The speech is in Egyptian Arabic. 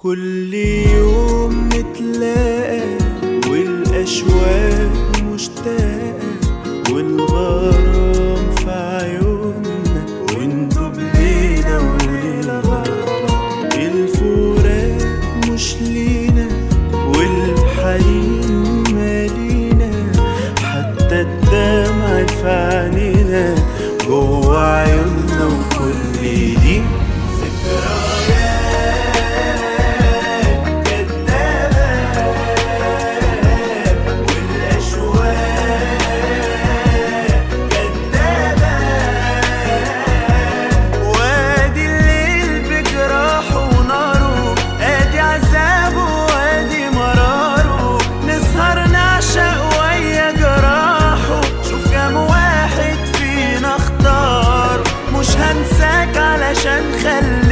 كل يوم نتلاقى والأشواق مشتاقة والغرام في عيوننا وندوب ليلة وليلة الفراق مش لينا والحنين مالينا حتى الدمع في عينينا جوا عيوننا وكل دي ذكريات كدابة والأشواق كدابة وادي الليل بجراحه وناره ادي عذابه وادي مراره نسهر نعشق ويا جراحه شوف كام واحد فينا اختار مش هنساك علشان خلي